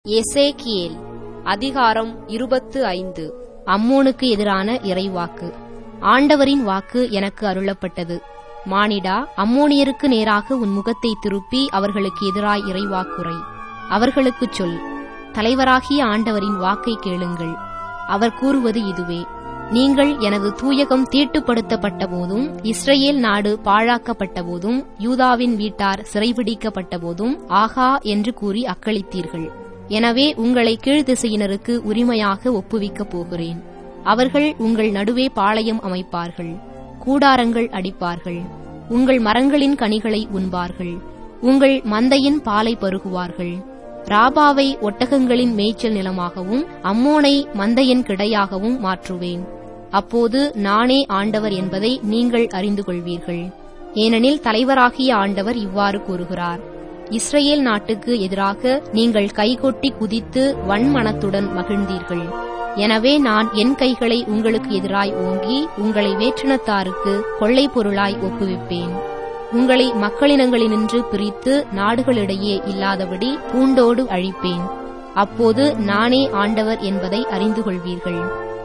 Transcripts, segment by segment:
எசேக்கியேல் அதிகாரம் இருபத்து ஐந்து அம்மோனுக்கு எதிரான இறைவாக்கு ஆண்டவரின் வாக்கு எனக்கு அருளப்பட்டது மானிடா அம்மோனியருக்கு நேராக உன் முகத்தை திருப்பி அவர்களுக்கு எதிராய் இறைவாக்குரை அவர்களுக்குச் சொல் தலைவராகிய ஆண்டவரின் வாக்கை கேளுங்கள் அவர் கூறுவது இதுவே நீங்கள் எனது தூயகம் தீட்டுப்படுத்தப்பட்ட போதும் இஸ்ரேல் நாடு பாழாக்கப்பட்ட போதும் யூதாவின் வீட்டார் சிறைபிடிக்கப்பட்ட போதும் ஆகா என்று கூறி அக்களித்தீர்கள் எனவே உங்களை கீழ்த்திசையினருக்கு உரிமையாக ஒப்புவிக்கப் போகிறேன் அவர்கள் உங்கள் நடுவே பாளையம் அமைப்பார்கள் கூடாரங்கள் அடிப்பார்கள் உங்கள் மரங்களின் கனிகளை உண்பார்கள் உங்கள் மந்தையின் பாலை பருகுவார்கள் ராபாவை ஒட்டகங்களின் மேய்ச்சல் நிலமாகவும் அம்மோனை மந்தையின் கிடையாகவும் மாற்றுவேன் அப்போது நானே ஆண்டவர் என்பதை நீங்கள் அறிந்து கொள்வீர்கள் ஏனெனில் தலைவராகிய ஆண்டவர் இவ்வாறு கூறுகிறார் இஸ்ரேல் நாட்டுக்கு எதிராக நீங்கள் கைகொட்டி குதித்து வன்மனத்துடன் மகிழ்ந்தீர்கள் எனவே நான் என் கைகளை உங்களுக்கு எதிராய் ஓங்கி உங்களை வேற்றினத்தாருக்கு கொள்ளை பொருளாய் ஒப்புவிப்பேன் உங்களை மக்களினங்களினின்று பிரித்து நாடுகளிடையே இல்லாதபடி பூண்டோடு அழிப்பேன் அப்போது நானே ஆண்டவர் என்பதை அறிந்து கொள்வீர்கள்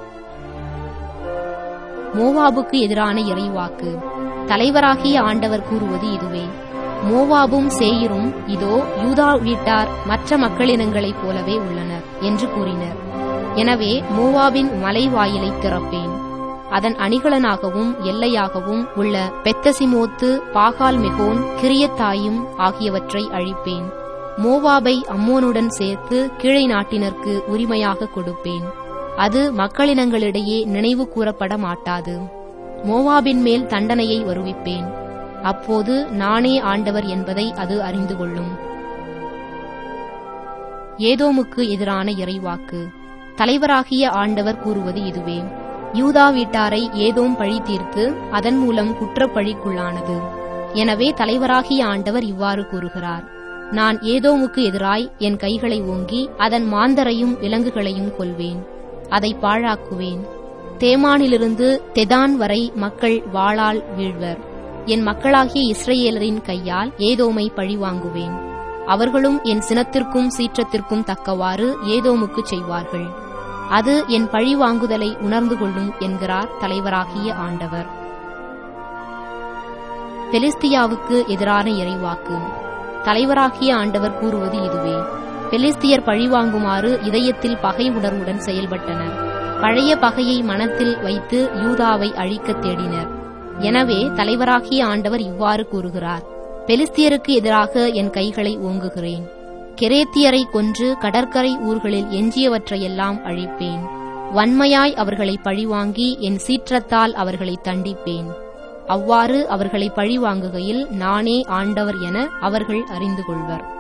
மோவாபுக்கு எதிரான இறைவாக்கு தலைவராகிய ஆண்டவர் கூறுவது இதுவே மோவாபும் சேயிரும் இதோ யூதா வீட்டார் மற்ற மக்களினங்களைப் போலவே உள்ளனர் என்று கூறினர் எனவே மோவாபின் மலைவாயிலை திறப்பேன் அதன் அணிகலனாகவும் எல்லையாகவும் உள்ள பெத்தசிமோத்து பாகால் மெகோன் கிரியத்தாயும் ஆகியவற்றை அழிப்பேன் மோவாபை அம்மோனுடன் சேர்த்து கீழை நாட்டினருக்கு உரிமையாக கொடுப்பேன் அது மக்களினங்களிடையே நினைவு கூறப்பட மாட்டாது மோவாபின் மேல் தண்டனையை வருவிப்பேன் அப்போது நானே ஆண்டவர் என்பதை அது அறிந்து கொள்ளும் ஏதோமுக்கு எதிரான இறைவாக்கு தலைவராகிய ஆண்டவர் கூறுவது இதுவே யூதா வீட்டாரை ஏதோம் பழி தீர்த்து அதன் மூலம் குற்றப்பழிக்குள்ளானது எனவே தலைவராகிய ஆண்டவர் இவ்வாறு கூறுகிறார் நான் ஏதோமுக்கு எதிராய் என் கைகளை ஓங்கி அதன் மாந்தரையும் விலங்குகளையும் கொல்வேன் அதை பாழாக்குவேன் தேமானிலிருந்து தெதான் வரை மக்கள் வாளால் வீழ்வர் என் மக்களாகிய இஸ்ரேலரின் கையால் ஏதோமை பழிவாங்குவேன் அவர்களும் என் சினத்திற்கும் சீற்றத்திற்கும் தக்கவாறு ஏதோமுக்கு செய்வார்கள் அது என் பழிவாங்குதலை உணர்ந்து கொள்ளும் என்கிறார் தலைவராகிய ஆண்டவர் பெலிஸ்தியாவுக்கு எதிரான இறைவாக்கு தலைவராகிய ஆண்டவர் கூறுவது இதுவே பெலிஸ்தியர் பழிவாங்குமாறு இதயத்தில் பகை உணர்வுடன் செயல்பட்டனர் பழைய பகையை மனத்தில் வைத்து யூதாவை அழிக்கத் தேடினர் எனவே தலைவராகிய ஆண்டவர் இவ்வாறு கூறுகிறார் பெலிஸ்தியருக்கு எதிராக என் கைகளை ஓங்குகிறேன் கெரேத்தியரை கொன்று கடற்கரை ஊர்களில் எஞ்சியவற்றையெல்லாம் அழிப்பேன் வன்மையாய் அவர்களை பழிவாங்கி என் சீற்றத்தால் அவர்களை தண்டிப்பேன் அவ்வாறு அவர்களை பழிவாங்குகையில் நானே ஆண்டவர் என அவர்கள் அறிந்து கொள்வர்